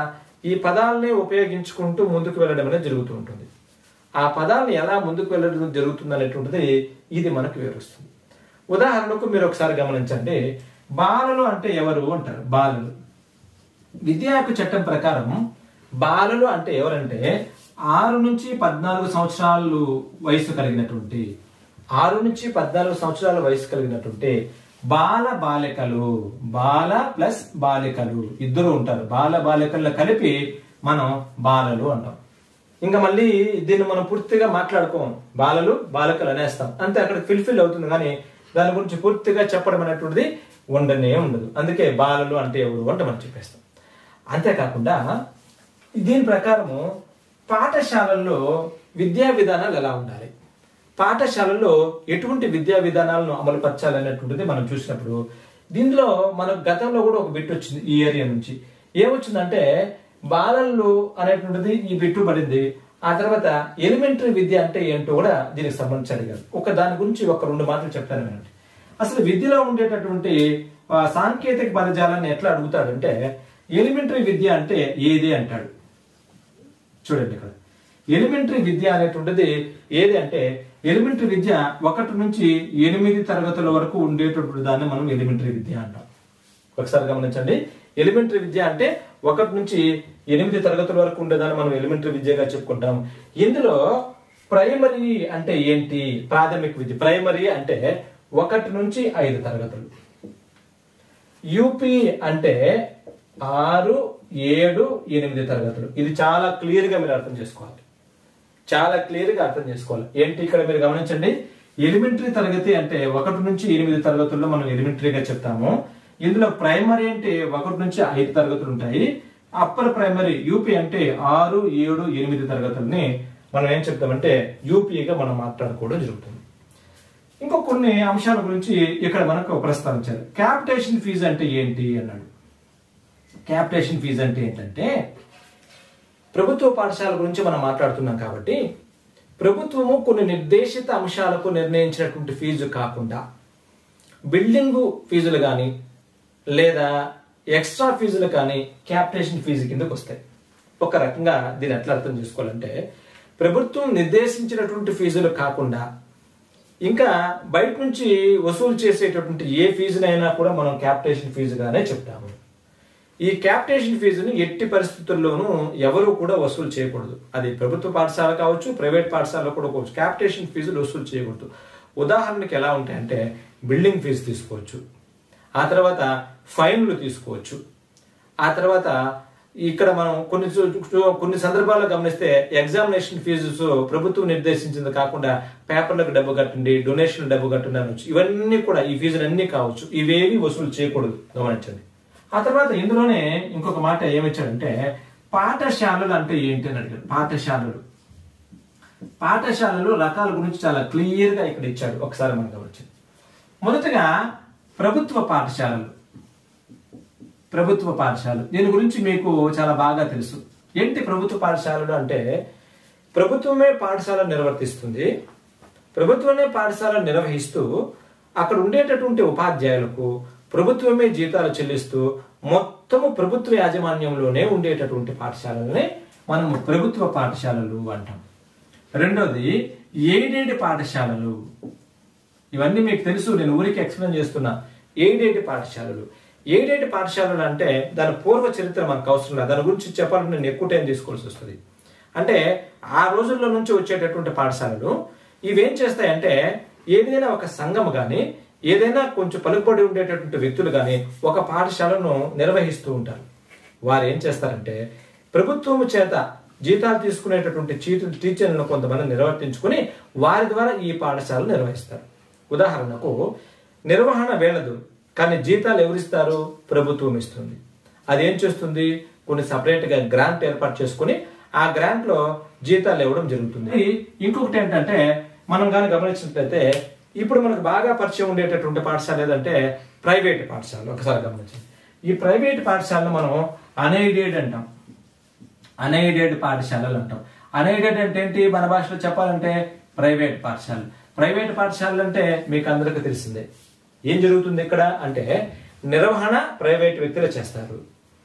ఈ పదాలని ఉపయోగించుకుంటూ ముందుకు వెళ్ళడం అనేది జరుగుతూ ఉంటుంది ఆ పదాలను ఎలా ముందుకు వెళ్ళడం జరుగుతుంది అనేటువంటిది ఇది మనకు వివరిస్తుంది ఉదాహరణకు మీరు ఒకసారి గమనించండి బాలలు అంటే ఎవరు అంటారు బాలలు విద్యా హక్కు చట్టం ప్రకారం బాలలు అంటే ఎవరంటే ఆరు నుంచి పద్నాలుగు సంవత్సరాలు వయసు కలిగినటువంటి ఆరు నుంచి పద్నాలుగు సంవత్సరాల వయసు కలిగినటువంటి బాల బాలికలు బాల ప్లస్ బాలికలు ఇద్దరు ఉంటారు బాల బాలికల్లో కలిపి మనం బాలలు అంటాం ఇంకా మళ్ళీ దీన్ని మనం పూర్తిగా మాట్లాడుకోం బాలలు బాలికలు అనేస్తాం అంతే అక్కడ ఫిల్ఫిల్ అవుతుంది కానీ దాని గురించి పూర్తిగా చెప్పడం అనేటువంటిది ఉండనే ఉండదు అందుకే బాలలు అంటే ఎవరు అంటే మనం చెప్పేస్తాం అంతేకాకుండా దీని ప్రకారము పాఠశాలల్లో విద్యా విధానాలు ఎలా ఉండాలి పాఠశాలల్లో ఎటువంటి విద్యా విధానాలను అమలుపరచాలి అనేటువంటిది మనం చూసినప్పుడు దీనిలో మనకు గతంలో కూడా ఒక బిట్ వచ్చింది ఈ ఏరియా నుంచి ఏమొచ్చిందంటే బాలలు అనేటువంటిది ఈ బిట్టు పడింది ఆ తర్వాత ఎలిమెంటరీ విద్య అంటే ఏంటో కూడా దీనికి సంబంధించి అడిగారు ఒక దాని గురించి ఒక రెండు మాటలు చెప్తాను వినండి అసలు విద్యలో ఉండేటటువంటి ఆ, సాంకేతిక పదజాలాన్ని ఎట్లా అడుగుతాడంటే ఎలిమెంటరీ విద్య అంటే ఏది అంటాడు చూడండి ఇక్కడ ఎలిమెంటరీ విద్య అనేటువంటిది ఏది అంటే ఎలిమెంటరీ విద్య ఒకటి నుంచి ఎనిమిది తరగతుల వరకు ఉండేటటువంటి దాన్ని మనం ఎలిమెంటరీ విద్య అంటాం ఒకసారి గమనించండి ఎలిమెంటరీ విద్య అంటే ఒకటి నుంచి ఎనిమిది తరగతుల వరకు ఉండేదాన్ని మనం ఎలిమెంటరీ విద్యగా చెప్పుకుంటాం ఇందులో ప్రైమరీ అంటే ఏంటి ప్రాథమిక విద్య ప్రైమరీ అంటే ఒకటి నుంచి ఐదు తరగతులు యూపీ అంటే ఆరు ఏడు ఎనిమిది తరగతులు ఇది చాలా క్లియర్ గా మీరు అర్థం చేసుకోవాలి చాలా క్లియర్ గా అర్థం చేసుకోవాలి ఏంటి ఇక్కడ మీరు గమనించండి ఎలిమెంటరీ తరగతి అంటే ఒకటి నుంచి ఎనిమిది తరగతుల్లో మనం ఎలిమెంటరీగా చెప్తాము ఇందులో ప్రైమరీ అంటే ఒకటి నుంచి ఐదు తరగతులు ఉంటాయి అప్పర్ ప్రైమరీ యూపీ అంటే ఆరు ఏడు ఎనిమిది తరగతుల్ని మనం ఏం చెప్తామంటే యూపీగా మనం మాట్లాడుకోవడం జరుగుతుంది ఇంకో కొన్ని అంశాల గురించి ఇక్కడ మనకు ప్రస్తావించారు క్యాపిటేషన్ ఫీజు అంటే ఏంటి అన్నాడు క్యాపిటేషన్ ఫీజు అంటే ఏంటంటే ప్రభుత్వ పాఠశాల గురించి మనం మాట్లాడుతున్నాం కాబట్టి ప్రభుత్వము కొన్ని నిర్దేశిత అంశాలకు నిర్ణయించినటువంటి ఫీజు కాకుండా బిల్డింగు ఫీజులు కానీ లేదా ఎక్స్ట్రా ఫీజులు కానీ క్యాపిటేషన్ ఫీజు కిందకు వస్తాయి ఒక రకంగా దీన్ని ఎట్లా అర్థం చేసుకోవాలంటే ప్రభుత్వం నిర్దేశించినటువంటి ఫీజులు కాకుండా ఇంకా బయట నుంచి వసూలు చేసేటటువంటి ఏ ఫీజునైనా కూడా మనం క్యాపిటేషన్ ఫీజుగానే చెప్తాము ఈ క్యాపిటేషన్ ఫీజుని ఎట్టి పరిస్థితుల్లోనూ ఎవరు కూడా వసూలు చేయకూడదు అది ప్రభుత్వ పాఠశాల కావచ్చు ప్రైవేట్ పాఠశాల కూడా కావచ్చు క్యాపిటేషన్ ఫీజులు వసూలు చేయకూడదు ఉదాహరణకి ఎలా ఉంటాయంటే బిల్డింగ్ ఫీజు తీసుకోవచ్చు ఆ తర్వాత ఫైన్లు తీసుకోవచ్చు ఆ తర్వాత ఇక్కడ మనం కొన్ని చూ- చూ- కొన్ని సందర్భాల్లో గమనిస్తే ఎగ్జామినేషన్ ఫీజుస్ ప్రభుత్వం నిర్దేశించింది కాకుండా పేపర్లకు డబ్బు కట్టండి డొనేషన్ డబ్బు కట్టండి అనొచ్చు ఇవన్నీ కూడా ఈ ఫీజులు అన్ని కావచ్చు ఇవేవి వసూలు చేయకూడదు గమనించండి ఆ తర్వాత ఇందులోనే ఇంకొక మాట ఏమిచ్చాడంటే పాఠశాలలు అంటే ఏంటి అని అడిగాడు పాఠశాలలు పాఠశాలలు రకాల గురించి చాలా క్లియర్ గా ఇక్కడ ఇచ్చాడు ఒకసారి మనం గమనించండి మొదటగా ప్రభుత్వ పాఠశాలలు ప్రభుత్వ పాఠశాలలు దీని గురించి మీకు చాలా బాగా తెలుసు ఏంటి ప్రభుత్వ పాఠశాలలు అంటే ప్రభుత్వమే పాఠశాల నిర్వర్తిస్తుంది ప్రభుత్వమే పాఠశాల నిర్వహిస్తూ అక్కడ ఉండేటటువంటి ఉపాధ్యాయులకు ప్రభుత్వమే జీతాలు చెల్లిస్తూ మొత్తము ప్రభుత్వ యాజమాన్యంలోనే ఉండేటటువంటి పాఠశాలలనే మనం ప్రభుత్వ పాఠశాలలు అంటాం రెండోది ఎయిడెడ్ పాఠశాలలు ఇవన్నీ మీకు తెలుసు నేను ఊరికి ఎక్స్ప్లెయిన్ చేస్తున్నా ఎయిడెడ్ పాఠశాలలు ఎయిడెడ్ పాఠశాలలు అంటే దాని పూర్వ చరిత్ర మనకు అవసరం లేదు దాని గురించి చెప్పాలంటే నేను ఎక్కువ టైం తీసుకోవాల్సి వస్తుంది అంటే ఆ రోజుల్లో నుంచి వచ్చేటటువంటి పాఠశాలలు ఇవేం చేస్తాయంటే ఏదైనా ఒక సంఘం కానీ ఏదైనా కొంచెం పలుకుబడి ఉండేటటువంటి వ్యక్తులు కానీ ఒక పాఠశాలను నిర్వహిస్తూ ఉంటారు వారు ఏం చేస్తారంటే ప్రభుత్వం చేత జీతాలు తీసుకునేటటువంటి చీటు టీచర్లను కొంతమంది నిర్వర్తించుకుని వారి ద్వారా ఈ పాఠశాలను నిర్వహిస్తారు ఉదాహరణకు నిర్వహణ వేళదు కానీ జీతాలు ఎవరిస్తారు ప్రభుత్వం ఇస్తుంది అదేం చేస్తుంది కొన్ని సపరేట్ గా గ్రాంట్ ఏర్పాటు చేసుకుని ఆ గ్రాంట్ లో జీతాలు ఇవ్వడం జరుగుతుంది ఇంకొకటి ఏంటంటే మనం కానీ గమనించినట్లయితే ఇప్పుడు మనకు బాగా పరిచయం ఉండేటటువంటి పాఠశాల ఏదంటే ప్రైవేట్ పాఠశాల ఒకసారి గమనించండి ఈ ప్రైవేట్ పాఠశాలను మనం అన్ఎయిడెడ్ అంటాం అన్ఎయిడెడ్ పాఠశాలలు అంటాం అన్ఎయిడెడ్ అంటే ఏంటి మన భాషలో చెప్పాలంటే ప్రైవేట్ పాఠశాలలు ప్రైవేట్ పాఠశాలలు అంటే మీకు అందరికీ తెలిసిందే ఏం జరుగుతుంది ఇక్కడ అంటే నిర్వహణ ప్రైవేట్ వ్యక్తులు చేస్తారు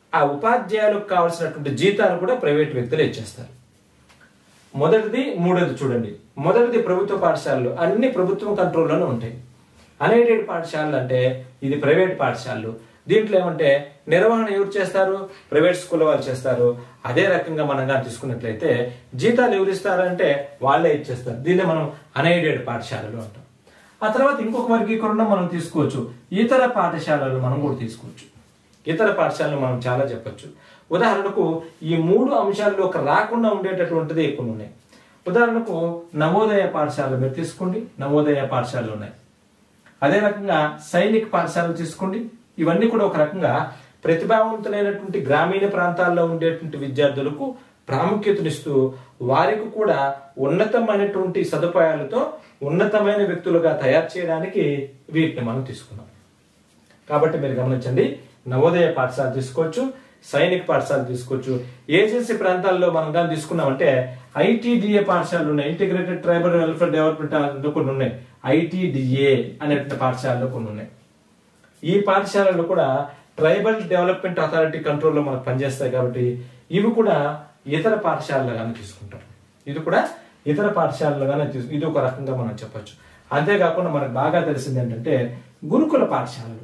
ఆ ఉపాధ్యాయులకు కావాల్సినటువంటి జీతాలు కూడా ప్రైవేట్ వ్యక్తులు ఇచ్చేస్తారు మొదటిది మూడోది చూడండి మొదటిది ప్రభుత్వ పాఠశాలలు అన్ని ప్రభుత్వం కంట్రోల్లోనే ఉంటాయి అన్ఎయిడెడ్ పాఠశాలలు అంటే ఇది ప్రైవేట్ పాఠశాలలు దీంట్లో ఏమంటే నిర్వహణ ఎవరు చేస్తారు ప్రైవేట్ స్కూల్ వాళ్ళు చేస్తారు అదే రకంగా మనం కానీ తీసుకున్నట్లయితే జీతాలు ఎవరు ఇస్తారంటే వాళ్ళే ఇచ్చేస్తారు దీన్నే మనం అన్ఎయిడెడ్ పాఠశాలలు అంటాం ఆ తర్వాత ఇంకొక వర్గీకరణ మనం తీసుకోవచ్చు ఇతర పాఠశాలలు మనం కూడా తీసుకోవచ్చు ఇతర పాఠశాలలు మనం చాలా చెప్పొచ్చు ఉదాహరణకు ఈ మూడు అంశాల్లో ఒక రాకుండా ఉండేటటువంటిది కొన్ని ఉన్నాయి ఉదాహరణకు నవోదయ పాఠశాలలు మీరు తీసుకోండి నవోదయ పాఠశాలలు ఉన్నాయి అదే రకంగా సైనిక్ పాఠశాలలు తీసుకోండి ఇవన్నీ కూడా ఒక రకంగా ప్రతిభావంతులైనటువంటి గ్రామీణ ప్రాంతాల్లో ఉండేటువంటి విద్యార్థులకు ప్రాముఖ్యతనిస్తూ వారికి కూడా ఉన్నతమైనటువంటి సదుపాయాలతో ఉన్నతమైన వ్యక్తులుగా తయారు చేయడానికి వీటిని మనం తీసుకున్నాం కాబట్టి మీరు గమనించండి నవోదయ పాఠశాల తీసుకోవచ్చు సైనిక్ పాఠశాల తీసుకోవచ్చు ఏజెన్సీ ప్రాంతాల్లో మనం కానీ తీసుకున్నామంటే ఐటీడీఏ పాఠశాలలు ఉన్నాయి ఇంటిగ్రేటెడ్ ట్రైబల్ వెల్ఫేర్ డెవలప్మెంట్ అందులో కొన్ని ఉన్నాయి ఐటీడీఏ అనేటువంటి పాఠశాలలు కొన్ని ఉన్నాయి ఈ పాఠశాలలు కూడా ట్రైబల్ డెవలప్మెంట్ అథారిటీ కంట్రోల్లో మనకు పనిచేస్తాయి కాబట్టి ఇవి కూడా ఇతర పాఠశాలలుగానే తీసుకుంటాం ఇది కూడా ఇతర పాఠశాలలుగానే తీసు ఇది ఒక రకంగా మనం చెప్పొచ్చు అంతేకాకుండా మనకు బాగా తెలిసింది ఏంటంటే గురుకుల పాఠశాలలు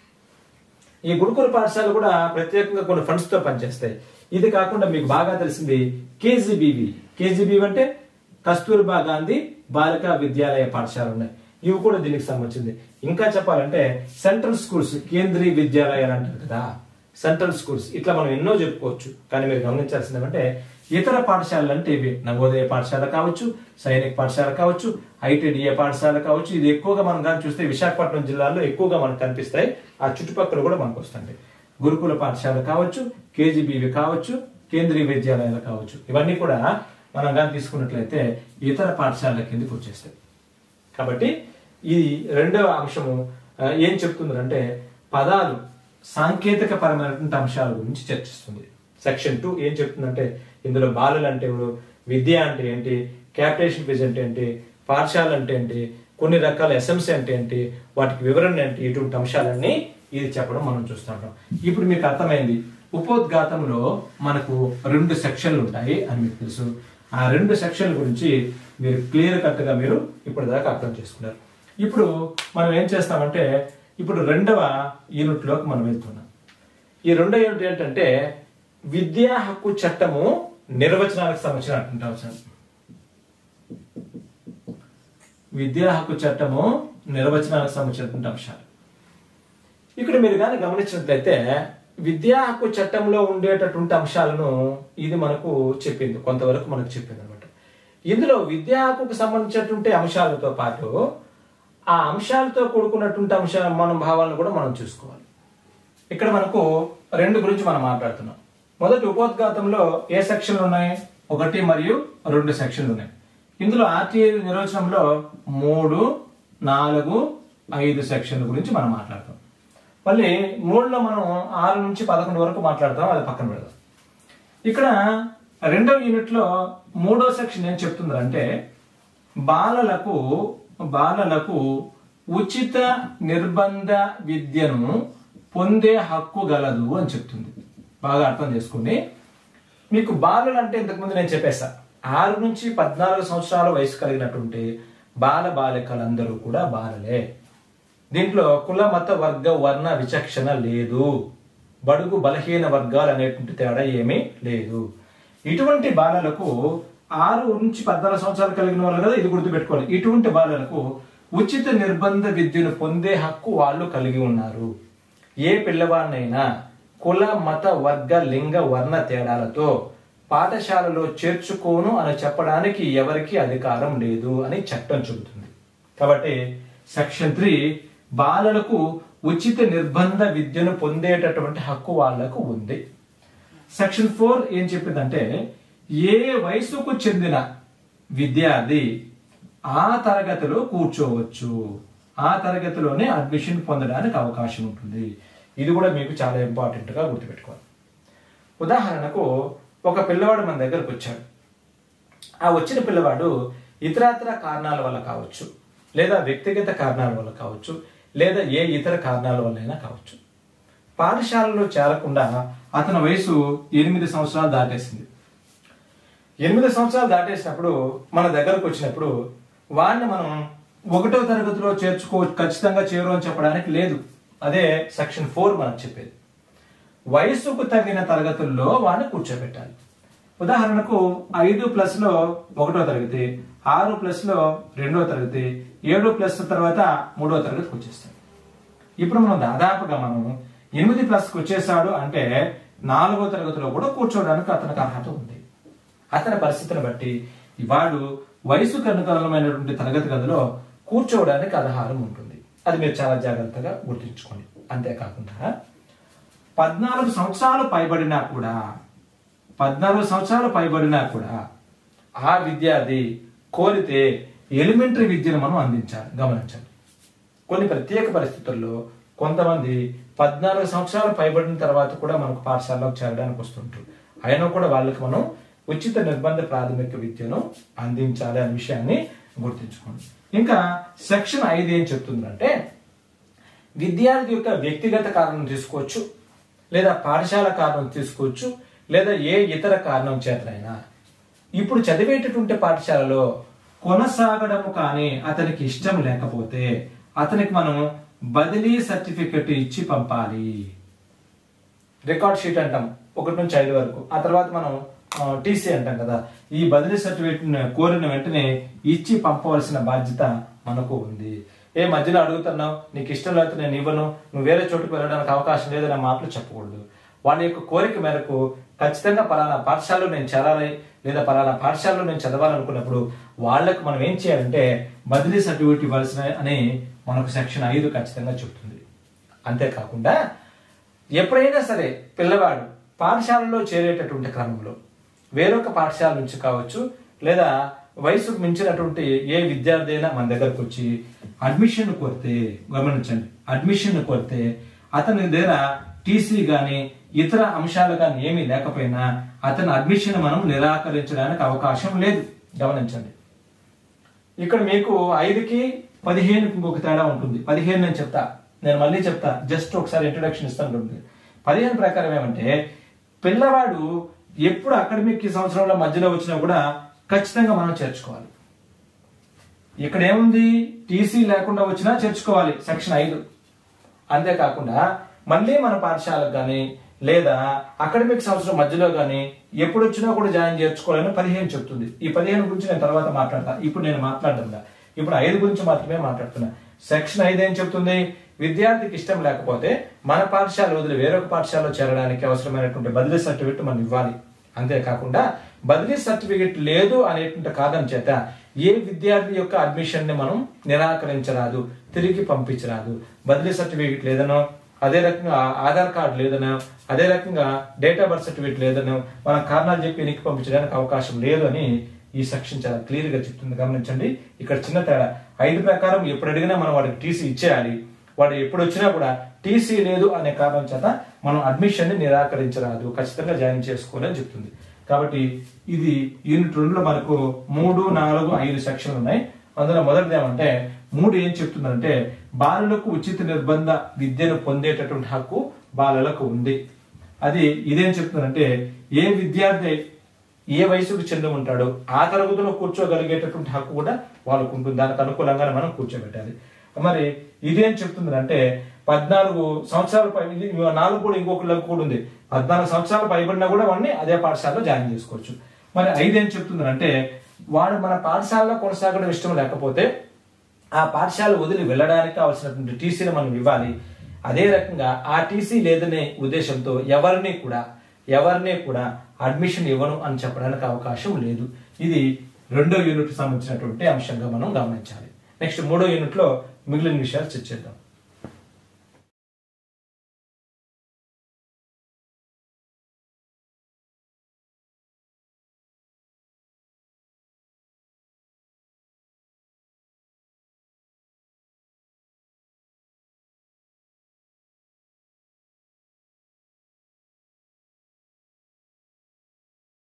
ఈ గురుకుల పాఠశాలలు కూడా ప్రత్యేకంగా కొన్ని ఫండ్స్ తో పనిచేస్తాయి ఇది కాకుండా మీకు బాగా తెలిసింది కేజీబీవి కేజీబీవి అంటే కస్తూర్బా గాంధీ బాలికా విద్యాలయ పాఠశాల ఉన్నాయి ఇవి కూడా దీనికి సంబంధించింది ఇంకా చెప్పాలంటే సెంట్రల్ స్కూల్స్ కేంద్రీయ విద్యాలయాలు అంటారు కదా సెంట్రల్ స్కూల్స్ ఇట్లా మనం ఎన్నో చెప్పుకోవచ్చు కానీ మీరు గమనించాల్సింది ఏమంటే ఇతర పాఠశాలలు అంటే ఇవి నవోదయ పాఠశాల కావచ్చు సైనిక్ పాఠశాల కావచ్చు ఐటీడీఏ పాఠశాల కావచ్చు ఇది ఎక్కువగా మనం కానీ చూస్తే విశాఖపట్నం జిల్లాలో ఎక్కువగా మనకు కనిపిస్తాయి ఆ చుట్టుపక్కల కూడా మనకు వస్తుంది గురుకుల పాఠశాల కావచ్చు కేజీబీవి కావచ్చు కేంద్రీయ విద్యాలయాలు కావచ్చు ఇవన్నీ కూడా మనం కానీ తీసుకున్నట్లయితే ఇతర పాఠశాలల కిందకి వచ్చేస్తాయి కాబట్టి ఈ రెండవ అంశము ఆ, ఏం చెప్తుందంటే పదాలు సాంకేతిక పరమైనటువంటి అంశాల గురించి చర్చిస్తుంది సెక్షన్ టూ ఏం చెప్తుందంటే ఇందులో బాలలు అంటే ఎవరు విద్య అంటే ఏంటి క్యాపిటేషన్ ఫీజు అంటే ఏంటి పాఠశాల అంటే ఏంటి కొన్ని రకాల ఎస్ఎంసీ అంటే ఏంటి వాటికి వివరణ ఏంటి ఇటువంటి అంశాలన్నీ ఇది చెప్పడం మనం చూస్తుంటాం ఇప్పుడు మీకు అర్థమైంది ఉపోద్ఘాతంలో మనకు రెండు సెక్షన్లు ఉంటాయి అని మీకు తెలుసు ఆ రెండు సెక్షన్ల గురించి మీరు క్లియర్ కట్ గా మీరు ఇప్పుడు దాకా అర్థం చేసుకున్నారు ఇప్పుడు మనం ఏం చేస్తామంటే ఇప్పుడు రెండవ యూనిట్ లోకి మనం వెళ్తున్నాం ఈ రెండో యూనిట్ ఏంటంటే విద్యా హక్కు చట్టము నిర్వచనాలకు సంబంధించినటువంటి అంశం విద్యా హక్కు చట్టము నిర్వచనాలకు సంబంధించినటువంటి అంశాలు ఇక్కడ మీరు కానీ గమనించినట్లయితే విద్యా హక్కు చట్టంలో ఉండేటటువంటి అంశాలను ఇది మనకు చెప్పింది కొంతవరకు మనకు చెప్పింది అనమాట ఇందులో విద్యా హక్కుకు సంబంధించినటువంటి అంశాలతో పాటు ఆ అంశాలతో కూడుకున్నటువంటి అంశ మన భావాలను కూడా మనం చూసుకోవాలి ఇక్కడ మనకు రెండు గురించి మనం మాట్లాడుతున్నాం మొదటి ఉపోద్ఘాతంలో ఏ సెక్షన్లు ఉన్నాయి ఒకటి మరియు రెండు సెక్షన్లు ఉన్నాయి ఇందులో ఆర్టీఐ నిర్వచనంలో మూడు నాలుగు ఐదు సెక్షన్ల గురించి మనం మాట్లాడతాం మళ్ళీ మూడులో మనం ఆరు నుంచి పదకొండు వరకు మాట్లాడతాం అది పక్కన పెడదాం ఇక్కడ రెండవ యూనిట్ లో మూడో సెక్షన్ ఏం చెప్తుందంటే బాలలకు బాలలకు ఉచిత నిర్బంధ విద్యను పొందే హక్కు గలదు అని చెప్తుంది బాగా అర్థం చేసుకోండి మీకు బాలలు అంటే ఇంతకుముందు నేను చెప్పేసా ఆరు నుంచి పద్నాలుగు సంవత్సరాల వయసు కలిగినటువంటి బాల బాలికలందరూ కూడా బాలలే దీంట్లో కుల మత వర్గ వర్ణ విచక్షణ లేదు బడుగు బలహీన వర్గాలు అనేటువంటి తేడా ఏమీ లేదు ఇటువంటి బాలలకు ఆరు నుంచి పద్నాలుగు సంవత్సరాలు కలిగిన వాళ్ళు కదా ఇది గుర్తుపెట్టుకోవాలి ఇటువంటి బాలలకు ఉచిత నిర్బంధ విద్యను పొందే హక్కు వాళ్ళు కలిగి ఉన్నారు ఏ పిల్లవాడినైనా కుల మత వర్గ లింగ వర్ణ తేడాలతో పాఠశాలలో చేర్చుకోను అని చెప్పడానికి ఎవరికి అధికారం లేదు అని చట్టం చెబుతుంది కాబట్టి సెక్షన్ త్రీ బాలలకు ఉచిత నిర్బంధ విద్యను పొందేటటువంటి హక్కు వాళ్లకు ఉంది సెక్షన్ ఫోర్ ఏం చెప్పిందంటే ఏ వయసుకు చెందిన విద్యార్థి ఆ తరగతిలో కూర్చోవచ్చు ఆ తరగతిలోనే అడ్మిషన్ పొందడానికి అవకాశం ఉంటుంది ఇది కూడా మీకు చాలా ఇంపార్టెంట్ గా గుర్తుపెట్టుకోవాలి ఉదాహరణకు ఒక పిల్లవాడు మన దగ్గరకు వచ్చాడు ఆ వచ్చిన పిల్లవాడు ఇతరాతర కారణాల వల్ల కావచ్చు లేదా వ్యక్తిగత కారణాల వల్ల కావచ్చు లేదా ఏ ఇతర కారణాల వల్లైనా కావచ్చు పాఠశాలలో చేరకుండా అతని వయసు ఎనిమిది సంవత్సరాలు దాటేసింది ఎనిమిది సంవత్సరాలు దాటేసినప్పుడు మన దగ్గరకు వచ్చినప్పుడు వాడిని మనం ఒకటో తరగతిలో చేర్చుకో ఖచ్చితంగా చేరు అని చెప్పడానికి లేదు అదే సెక్షన్ ఫోర్ మనకు చెప్పేది వయసుకు తగిన తరగతుల్లో వాడిని కూర్చోబెట్టాలి ఉదాహరణకు ఐదు ప్లస్ లో ఒకటో తరగతి ఆరు ప్లస్ లో రెండో తరగతి ఏడు ప్లస్ తర్వాత మూడో తరగతికి వచ్చేస్తాం ఇప్పుడు మనం దాదాపుగా మనం ఎనిమిది ప్లస్కి వచ్చేసాడు అంటే నాలుగో తరగతిలో కూడా కూర్చోవడానికి అతనికి అర్హత ఉంది అతని పరిస్థితిని బట్టి వాడు వయసుకు అనుకూలమైనటువంటి తరగతి గదిలో కూర్చోవడానికి ఆధారం ఉంటుంది అది మీరు చాలా జాగ్రత్తగా గుర్తుంచుకోండి అంతేకాకుండా పద్నాలుగు సంవత్సరాలు పైబడినా కూడా పద్నాలుగు సంవత్సరాలు పైబడినా కూడా ఆ విద్యార్థి కోరితే ఎలిమెంటరీ విద్యను మనం అందించాలి గమనించండి కొన్ని ప్రత్యేక పరిస్థితుల్లో కొంతమంది పద్నాలుగు సంవత్సరాలు పైబడిన తర్వాత కూడా మనకు పాఠశాలలోకి చేరడానికి వస్తుంటారు అయినా కూడా వాళ్ళకి మనం ఉచిత నిర్బంధ ప్రాథమిక విద్యను అందించాలి అనే విషయాన్ని గుర్తుంచుకోండి ఇంకా సెక్షన్ ఐదు ఏం చెప్తుందంటే విద్యార్థి యొక్క వ్యక్తిగత కారణం తీసుకోవచ్చు లేదా పాఠశాల కారణం తీసుకోవచ్చు లేదా ఏ ఇతర కారణం చేతనైనా ఇప్పుడు చదివేటటువంటి పాఠశాలలో కొనసాగడము కానీ అతనికి ఇష్టం లేకపోతే అతనికి మనం బదిలీ సర్టిఫికెట్ ఇచ్చి పంపాలి రికార్డ్ షీట్ అంటాం ఒకటి నుంచి ఐదు వరకు ఆ తర్వాత మనం టీసీ అంటాం కదా ఈ బదిలీ సర్టిఫికేట్ కోరిన వెంటనే ఇచ్చి పంపవలసిన బాధ్యత మనకు ఉంది ఏ మధ్యలో అడుగుతున్నావు నీకు ఇష్టం లేకపోతే నేను ఇవ్వను నువ్వు వేరే చోటుకు వెళ్ళడానికి అవకాశం లేదనే మాటలు చెప్పకూడదు వాళ్ళ యొక్క కోరిక మేరకు ఖచ్చితంగా పలానా పాఠశాలలో నేను చేరాలి లేదా పలానా పాఠశాలలో నేను చదవాలనుకున్నప్పుడు వాళ్ళకు మనం ఏం చేయాలంటే బదిలీ సర్టిఫికేట్ ఇవ్వాల్సిన అని మనకు సెక్షన్ ఐదు ఖచ్చితంగా చెప్తుంది అంతేకాకుండా ఎప్పుడైనా సరే పిల్లవాడు పాఠశాలలో చేరేటటువంటి క్రమంలో వేరొక పాఠశాల నుంచి కావచ్చు లేదా వయసుకు మించినటువంటి ఏ విద్యార్థి అయినా మన దగ్గరకు వచ్చి అడ్మిషన్ కోరితే గమనించండి అడ్మిషన్ కోరితే అతని దగ్గర టీసీ గాని ఇతర అంశాలు కానీ ఏమీ లేకపోయినా అతని అడ్మిషన్ మనం నిరాకరించడానికి అవకాశం లేదు గమనించండి ఇక్కడ మీకు ఐదుకి పదిహేనుకి ఇంకొక తేడా ఉంటుంది పదిహేను నేను చెప్తా నేను మళ్ళీ చెప్తా జస్ట్ ఒకసారి ఇంట్రొడక్షన్ ఇస్తాను ఉంటుంది పదిహేను ప్రకారం ఏమంటే పిల్లవాడు ఎప్పుడు అకాడమిక్ సంవత్సరంలో మధ్యలో వచ్చినా కూడా ఖచ్చితంగా మనం చేర్చుకోవాలి ఇక్కడ ఏముంది టీసీ లేకుండా వచ్చినా చేర్చుకోవాలి సెక్షన్ ఐదు అంతేకాకుండా మళ్ళీ మన పాఠశాలకు కానీ లేదా అకాడమిక్ సంవత్సరం మధ్యలో కానీ ఎప్పుడు వచ్చినా కూడా జాయిన్ చేర్చుకోవాలని పదిహేను చెప్తుంది ఈ పదిహేను గురించి నేను తర్వాత మాట్లాడతా ఇప్పుడు నేను మాట్లాడదా ఇప్పుడు ఐదు గురించి మాత్రమే మాట్లాడుతున్నా సెక్షన్ ఐదు ఏం చెప్తుంది విద్యార్థికి ఇష్టం లేకపోతే మన పాఠశాల వదిలి వేరొక పాఠశాలలో చేరడానికి అవసరమైనటువంటి బదిలీ సర్టిఫికెట్ మనం ఇవ్వాలి అంతేకాకుండా బదిలీ సర్టిఫికెట్ లేదు అనేటువంటి కారణం చేత ఏ విద్యార్థి యొక్క అడ్మిషన్ ని మనం నిరాకరించరాదు తిరిగి పంపించరాదు బదిలీ సర్టిఫికెట్ లేదనో అదే రకంగా ఆధార్ కార్డు లేదనో అదే రకంగా డేట్ ఆఫ్ బర్త్ సర్టిఫికేట్ లేదనో మన కారణాలు చెప్పి వెనక్కి పంపించడానికి అవకాశం లేదు అని ఈ సెక్షన్ చాలా క్లియర్ గా చెప్తుంది గమనించండి ఇక్కడ చిన్న తేడా ఐదు ప్రకారం ఎప్పుడు అడిగినా మనం వాడికి టీసీ ఇచ్చేయాలి వాడు ఎప్పుడు వచ్చినా కూడా టీసీ లేదు అనే కారణం చేత మనం అడ్మిషన్ ని నిరాకరించరాదు ఖచ్చితంగా జాయిన్ చేసుకోవాలని చెప్తుంది కాబట్టి ఇది యూనిట్ రెండులో మనకు మూడు నాలుగు ఐదు సెక్షన్లు ఉన్నాయి అందులో మొదటిది ఏమంటే మూడు ఏం చెప్తుందంటే బాలులకు ఉచిత నిర్బంధ విద్యను పొందేటటువంటి హక్కు బాలలకు ఉంది అది ఇదేం చెప్తుందంటే ఏ విద్యార్థి ఏ వయసుకు చెంది ఉంటాడో ఆ తరగతిలో కూర్చోగలిగేటటువంటి హక్కు కూడా వాళ్ళకు ఉంటుంది దానికి అనుకూలంగానే మనం కూర్చోబెట్టాలి మరి ఇదేం చెప్తుంది అంటే పద్నాలుగు సంవత్సరాల పై ఇది నాలుగు కూడా ఇంకొకళ్ళకి కూడా ఉంది పద్నాలుగు సంవత్సరాలు పైబడినా కూడా వాడిని అదే పాఠశాలలో జాయిన్ చేసుకోవచ్చు మరి ఐదు ఏం చెప్తుంది అంటే వాడు మన పాఠశాలలో కొనసాగడం ఇష్టం లేకపోతే ఆ పాఠశాల వదిలి వెళ్ళడానికి కావాల్సినటువంటి టీసీని మనం ఇవ్వాలి అదే రకంగా ఆ టీసీ లేదనే ఉద్దేశంతో ఎవరిని కూడా ఎవరిని కూడా అడ్మిషన్ ఇవ్వను అని చెప్పడానికి అవకాశం లేదు ఇది రెండో యూనిట్ సంబంధించినటువంటి అంశంగా మనం గమనించాలి నెక్స్ట్ మూడో యూనిట్ లో మిగిలిన విషయాలు చర్చిద్దాం